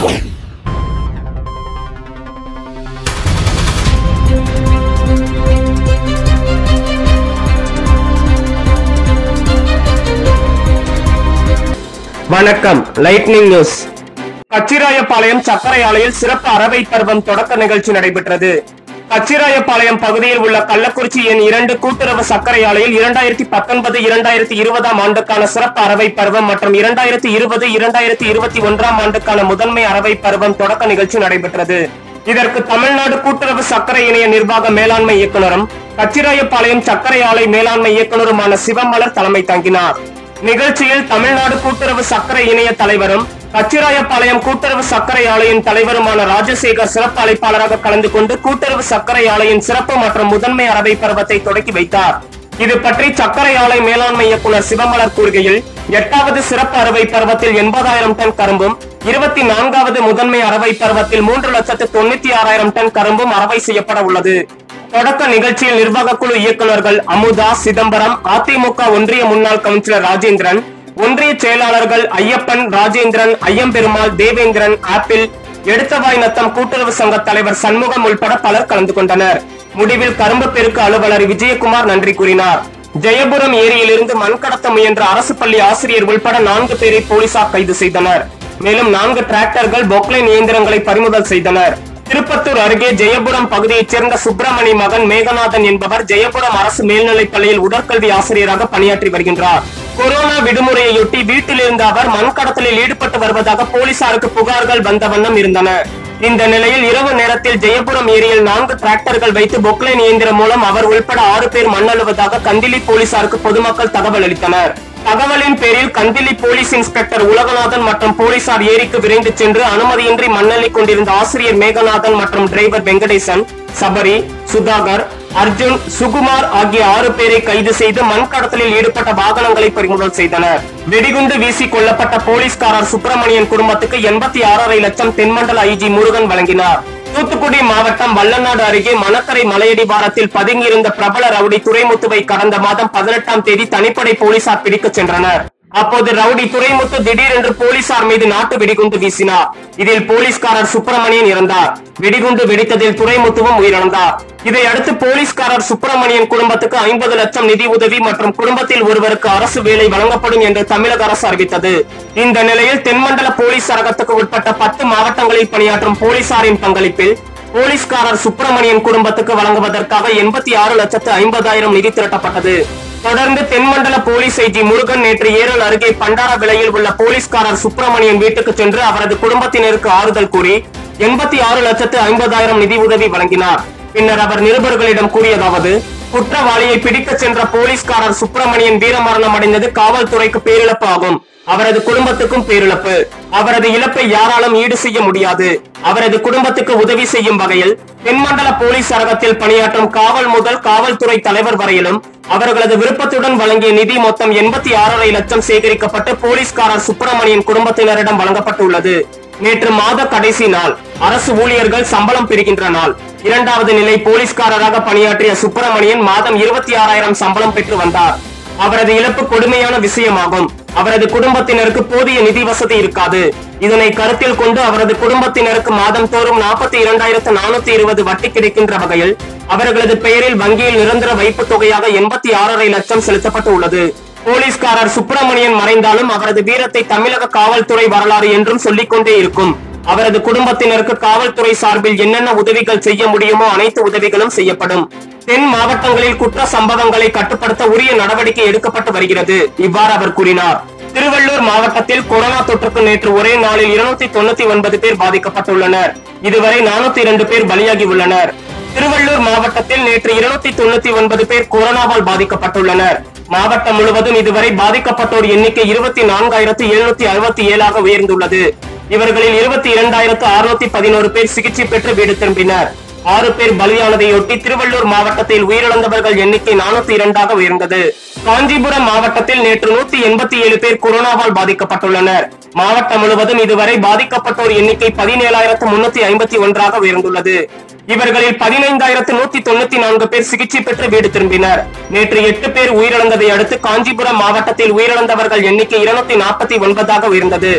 வணக்கம் lightning news Kachirayapalayam சர்க்கரை ஆலையில் சிறப்பு அறவை பருவம் தொடக்க நிகழ்ச்சி நடைபெற்றது கச்சிராயபாளையம் பகுதியில் உள்ள கள்ளக்குறிச்சி எண் இரண்டு கூட்டுறவு சர்க்கரை ஆலையில் இரண்டாயிரத்தி பத்தொன்பது இரண்டாயிரத்தி இருபதாம் ஆண்டுக்கான சிறப்பு அறவை பருவம் மற்றும் இரண்டாயிரத்தி இருபது இரண்டாயிரத்தி இருபத்தி ஒன்றாம் ஆண்டுக்கான முதன்மை அறவை பருவம் தொடக்க நிகழ்ச்சி நடைபெற்றது இதற்கு தமிழ்நாடு கூட்டுறவு சர்க்கரை இணைய நிர்வாக மேலாண்மை இயக்குனரும் கச்சிராயபாளையம் சர்க்கரை ஆலை மேலாண்மை இயக்குனருமான சிவமலர் தலைமை தாங்கினார் நிகழ்ச்சியில் தமிழ்நாடு கூட்டுறவு சர்க்கரை இணைய தலைவரும் கச்சிராயபாளையம் கூட்டுறவு சர்க்கரை ஆலையின் தலைவருமான ராஜசேகர் சிறப்பு அழைப்பாளராக கலந்து கொண்டு கூட்டுறவு சர்க்கரை ஆலையின் சிறப்பு மற்றும் முதன்மை அறவை பருவத்தை தொடக்கி வைத்தார் இது பற்றி சர்க்கரை ஆலை மேலாண்மை இயக்குனர் சிவமலர் கூறுகையில் எட்டாவது சிறப்பு அறுவை பருவத்தில் எண்பதாயிரம் டன் கரும்பும் இருபத்தி நான்காவது முதன்மை அறவை பருவத்தில் மூன்று லட்சத்து தொண்ணூத்தி ஆறாயிரம் டன் கரும்பும் அறவை செய்யப்பட உள்ளது தொடக்க நிகழ்ச்சியில் நிர்வாக குழு இயக்குநர்கள் அமுதா சிதம்பரம் அதிமுக ஒன்றிய முன்னாள் கவுன்சிலர் ராஜேந்திரன் ஒன்றிய செயலாளர்கள் ஐயப்பன் ராஜேந்திரன் ஐயம்பெருமாள் தேவேந்திரன் ஆப்பிள் எடுத்தவாய் நத்தம் கூட்டுறவு சங்க தலைவர் சண்முகம் உள்பட பலர் கலந்து கொண்டனர் முடிவில் கரும்பு பெருக்கு அலுவலர் விஜயகுமார் நன்றி கூறினார் ஜெயபுரம் ஏரியிலிருந்து மண் கடத்த முயன்ற அரசு பள்ளி ஆசிரியர் உள்பட நான்கு பேரை போலீசார் கைது செய்தனர் மேலும் நான்கு டிராக்டர்கள் பொக்லைன் இயந்திரங்களை பறிமுதல் செய்தனர் திருப்பத்தூர் அருகே ஜெயபுரம் பகுதியைச் சேர்ந்த சுப்பிரமணி மகன் மேகநாதன் என்பவர் ஜெயபுரம் அரசு மேல்நிலைப் பள்ளியில் உடற்கல்வி ஆசிரியராக பணியாற்றி வருகின்றார் கொரோனா விடுமுறையொட்டி வீட்டில் இருந்த அவர் மண் கடத்தலில் ஈடுபட்டு வருவதாக போலீசாருக்கு புகார்கள் வந்த வண்ணம் இருந்தன இந்த நிலையில் இரவு நேரத்தில் ஜெயபுரம் ஏரியில் நான்கு டிராக்டர்கள் வைத்து பொக்லைன் இயந்திரம் மூலம் அவர் உள்பட ஆறு பேர் மண் அள்ளுவதாக கந்திலி போலீசாருக்கு பொதுமக்கள் தகவல் அளித்தனர் தகவலின் பேரில் கந்திலி போலீஸ் இன்ஸ்பெக்டர் உலகநாதன் மற்றும் போலீசார் ஏரிக்கு விரைந்து சென்று அனுமதியின்றி மண்ணள்ளி கொண்டிருந்த ஆசிரியர் மேகநாதன் மற்றும் டிரைவர் வெங்கடேசன் சபரி சுதாகர் அர்ஜுன் சுகுமார் ஆகிய ஆறு பேரை கைது செய்து மண் கடத்தலில் ஈடுபட்ட வாகனங்களை பறிமுதல் செய்தனர் வெடிகுண்டு வீசி கொல்லப்பட்ட போலீஸ்காரர் சுப்பிரமணியன் குடும்பத்துக்கு எண்பத்தி ஆறரை லட்சம் தென்மண்டல ஐஜி முருகன் வழங்கினார் தூத்துக்குடி மாவட்டம் வல்லநாடு அருகே மணக்கரை மலையடிவாரத்தில் பதுங்கியிருந்த பிரபல ரவுடி துரைமுத்துவை கடந்த மாதம் பதினெட்டாம் தேதி தனிப்படை போலீசார் பிடிக்கச் சென்றனர் அப்போது ரவுடி துரைமுத்து திடீரென்று போலீசார் மீது நாட்டு வெடிகுண்டு வீசினார் இதில் போலீஸ்காரர் சுப்பிரமணியன் இறந்தார் வெடிகுண்டு வெடித்ததில் துரைமுத்துவும் உயிரிழந்தார் இதையடுத்து போலீஸ்காரர் சுப்பிரமணியன் குடும்பத்துக்கு ஐம்பது லட்சம் நிதி உதவி மற்றும் குடும்பத்தில் ஒருவருக்கு அரசு வேலை வழங்கப்படும் என்று தமிழக அரசு அறிவித்தது இந்த நிலையில் தென்மண்டல போலீஸ் சரகத்துக்கு உட்பட்ட பத்து மாவட்டங்களில் பணியாற்றும் போலீசாரின் பங்களிப்பில் போலீஸ்காரர் சுப்பிரமணியன் குடும்பத்துக்கு வழங்குவதற்காக எண்பத்தி ஆறு லட்சத்து ஐம்பதாயிரம் நிதி திரட்டப்பட்டது தொடர்ந்து தென்மண்டல போலீஸ் ஐஜி முருகன் நேற்று ஏரல் அருகே பண்டார விலையில் உள்ள போலீஸ்காரர் சுப்பிரமணியன் வீட்டுக்கு சென்று அவரது குடும்பத்தினருக்கு ஆறுதல் கூறி எண்பத்தி ஆறு லட்சத்து ஐம்பதாயிரம் நிதி உதவி வழங்கினார் பின்னர் அவர் நிருபர்களிடம் கூறியதாவது குற்றவாளியை பிடிக்கச் சென்ற போலீஸ்காரர் சுப்பிரமணியன் வீரமரணம் அடைந்தது காவல்துறைக்கு பேரிழப்பு ஆகும் அவரது குடும்பத்துக்கும் பேரிழப்பு அவரது இழப்பை யாராலும் ஈடு செய்ய முடியாது அவரது குடும்பத்துக்கு உதவி செய்யும் வகையில் தென்மண்டல போலீஸ் சரகத்தில் பணியாற்றும் காவல் முதல் காவல்துறை தலைவர் வரையிலும் அவர்களது விருப்பத்துடன் வழங்கிய நிதி மொத்தம் எண்பத்தி ஆறரை லட்சம் சேகரிக்கப்பட்டு போலீஸ்காரர் சுப்பிரமணியன் குடும்பத்தினரிடம் வழங்கப்பட்டுள்ளது நேற்று மாத கடைசி நாள் அரசு ஊழியர்கள் சம்பளம் பெறுகின்ற நாள் இரண்டாவது நிலை போலீஸ்காரராக பணியாற்றிய சுப்பிரமணியன் மாதம் இருபத்தி ஆறாயிரம் சம்பளம் பெற்று வந்தார் அவரது இழப்பு கொடுமையான விஷயமாகும் அவரது குடும்பத்தினருக்கு போதிய நிதி வசதி இருக்காது இதனை கருத்தில் கொண்டு அவரது குடும்பத்தினருக்கு மாதம் தோறும் நாற்பத்தி இரண்டாயிரத்து நானூத்தி இருபது வட்டி கிடைக்கின்ற வகையில் அவர்களது பெயரில் வங்கியில் நிரந்தர வைப்பு தொகையாக எண்பத்தி ஆறரை லட்சம் செலுத்தப்பட்டு உள்ளது போலீஸ்காரர் சுப்பிரமணியன் மறைந்தாலும் அவரது வீரத்தை தமிழக காவல்துறை வரலாறு என்றும் சொல்லிக்கொண்டே இருக்கும் அவரது குடும்பத்தினருக்கு காவல்துறை சார்பில் என்னென்ன உதவிகள் செய்ய முடியுமோ அனைத்து உதவிகளும் செய்யப்படும் தென் மாவட்டங்களில் குற்ற சம்பவங்களை கட்டுப்படுத்த உரிய நடவடிக்கை எடுக்கப்பட்டு வருகிறது இவ்வாறு அவர் கூறினார் திருவள்ளூர் மாவட்டத்தில் கொரோனா தொற்றுக்கு நேற்று ஒரே நாளில் இருநூத்தி தொண்ணூத்தி ஒன்பது பேர் பாதிக்கப்பட்டுள்ளனர் இதுவரை நானூத்தி இரண்டு பேர் பலியாகி உள்ளனர் திருவள்ளூர் மாவட்டத்தில் நேற்று இருநூத்தி தொண்ணூத்தி ஒன்பது பேர் கொரோனாவால் பாதிக்கப்பட்டுள்ளனர் மாவட்டம் முழுவதும் இதுவரை பாதிக்கப்பட்டோர் எண்ணிக்கை இருபத்தி நான்காயிரத்து எழுநூத்தி அறுபத்தி ஏழாக உயர்ந்துள்ளது இவர்களில் இருபத்தி இரண்டாயிரத்து அறுநூத்தி பதினோரு பேர் சிகிச்சை பெற்று வீடு திரும்பினர் ஆறு பேர் பலியானதையொட்டி திருவள்ளூர் மாவட்டத்தில் உயிரிழந்தவர்கள் எண்ணிக்கை நானூத்தி இரண்டாக உயர்ந்தது காஞ்சிபுரம் மாவட்டத்தில் நேற்று நூத்தி எண்பத்தி ஏழு பேர் கொரோனாவால் பாதிக்கப்பட்டுள்ளனர் மாவட்டம் முழுவதும் இதுவரை பாதிக்கப்பட்டோர் எண்ணிக்கை பதினேழாயிரத்து முன்னூத்தி ஐம்பத்தி ஒன்றாக உயர்ந்துள்ளது இவர்களில் பதினைந்தாயிரத்து நூத்தி தொண்ணூத்தி நான்கு பேர் சிகிச்சை பெற்று வீடு திரும்பினர் நேற்று எட்டு பேர் உயிரிழந்ததை அடுத்து காஞ்சிபுரம் மாவட்டத்தில் உயிரிழந்தவர்கள் எண்ணிக்கை இருநூத்தி நாற்பத்தி ஒன்பதாக உயர்ந்தது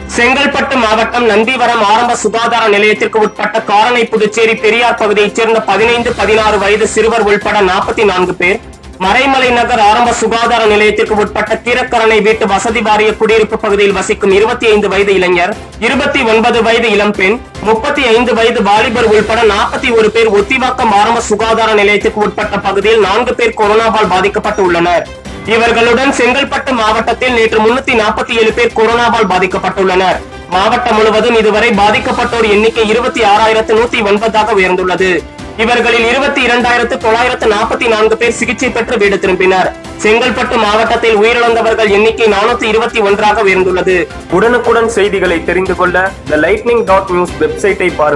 செங்கல்பட்டு மாவட்டம் நந்திவரம் ஆரம்ப சுகாதார நிலையத்திற்கு உட்பட்ட காரணை புதுச்சேரி பெரியார் பகுதியைச் சேர்ந்த பதினைந்து பதினாறு வயது சிறுவர் உள்பட நாற்பத்தி நான்கு பேர் மறைமலை நகர் ஆரம்ப சுகாதார நிலையத்திற்கு உட்பட்ட கீரக்கரணை வீட்டு வசதி வாரிய குடியிருப்பு பகுதியில் வசிக்கும் இருபத்தி ஐந்து வயது இளைஞர் இருபத்தி ஒன்பது வயது இளம்பெண் முப்பத்தி ஐந்து வயது வாலிபர் உள்பட நாற்பத்தி ஒரு பேர் ஒத்திவாக்கம் ஆரம்ப சுகாதார நிலையத்திற்கு உட்பட்ட பகுதியில் நான்கு பேர் கொரோனாவால் பாதிக்கப்பட்டு உள்ளனர் இவர்களுடன் செங்கல்பட்டு மாவட்டத்தில் நேற்று முன்னூத்தி நாற்பத்தி ஏழு பேர் கொரோனாவால் பாதிக்கப்பட்டுள்ளனர் மாவட்டம் முழுவதும் இதுவரை பாதிக்கப்பட்டோர் எண்ணிக்கை இருபத்தி ஆறாயிரத்து நூத்தி ஒன்பதாக உயர்ந்துள்ளது இவர்களில் இருபத்தி இரண்டாயிரத்து தொள்ளாயிரத்து நாற்பத்தி நான்கு பேர் சிகிச்சை பெற்று வீடு திரும்பினர் செங்கல்பட்டு மாவட்டத்தில் உயிரிழந்தவர்கள் எண்ணிக்கை நானூத்தி இருபத்தி ஒன்றாக உயர்ந்துள்ளது உடனுக்குடன் செய்திகளை தெரிந்து கொள்ள த லைட்னிங் டாட் நியூஸ் வெப்சைட்டை பாருங்கள்